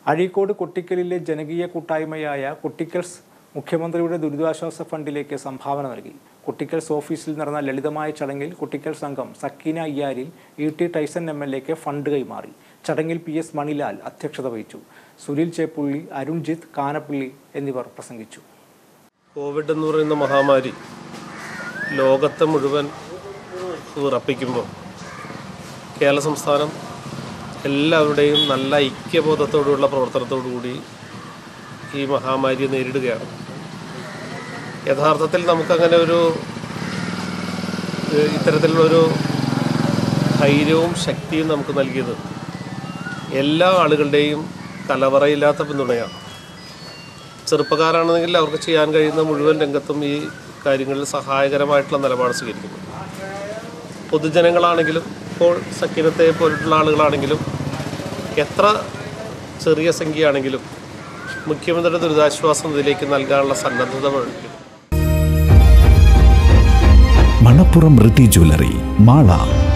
അഴീക്കോട് കുട്ടിക്കലിലെ ജനകീയ കൂട്ടായ്മയായ കുട്ടിക്കൽസ് മുഖ്യമന്ത്രിയുടെ ദുരിതാശ്വാസ ഫണ്ടിലേക്ക് സംഭാവന നൽകി കുട്ടിക്കൽസ് ഓഫീസിൽ നടന്ന ലളിതമായ ചടങ്ങിൽ കുട്ടിക്കൽസ് അംഗം സക്കീന അയ്യാരിൽ E T Tyson M L എക്ക് ഫണ്ട് കൈമാറി ചടങ്ങിൽ പി എസ് മണിലാൽ അധ്യക്ഷത വഹിച്ചു സുനിൽ ചേപ്പുള്ളി അരുൺജിത്ത് കാനപ്പള്ളി എന്നിവർ പ്രസംഗിച്ചു കോവിഡ് എന്ന് പറയുന്ന മഹാമാരി ലോകത്തെ മുഴുവൻ വിറപ്പിക്കുമ്പോൾ കേരള സംസ്ഥാനം എല്ലാവരുടെയും നല്ല ഐക്യബോധത്തോടുള്ള പ്രവർത്തനത്തോടു കൂടി ഈ മഹാമാരിയെ നേരിടുകയാണ് യഥാർത്ഥത്തിൽ നമുക്കങ്ങനെ ഒരു ഏഹ്, ഇത്തരത്തിലുള്ളൊരു ധൈര്യവും ശക്തിയും നമുക്ക് നൽകിയത് എല്ലാ ആളുകളുടെയും കലവറയില്ലാത്ത പിന്തുണയാണ് ചെറുപ്പക്കാരാണെങ്കിൽ അവർക്ക് ചെയ്യാൻ കഴിയുന്ന മുഴുവൻ രംഗത്തും ഈ കാര്യങ്ങളിൽ സഹായകരമായിട്ടുള്ള നിലപാട് സ്വീകരിക്കുന്നു പൊതുജനങ്ങളാണെങ്കിലും ഇപ്പോൾ സക്കീനത്തെ പോലുള്ള ആളുകളാണെങ്കിലും എത്ര ചെറിയ സംഖ്യയാണെങ്കിലും മുഖ്യമന്ത്രിയുടെ ദുരിതാശ്വാസ നിധിയിലേക്ക് നൽകാനുള്ള സന്നദ്ധത പ്രകടിപ്പിക്കുന്നു മണപ്പുറം ഋതി ജ്വല്ലറി മാള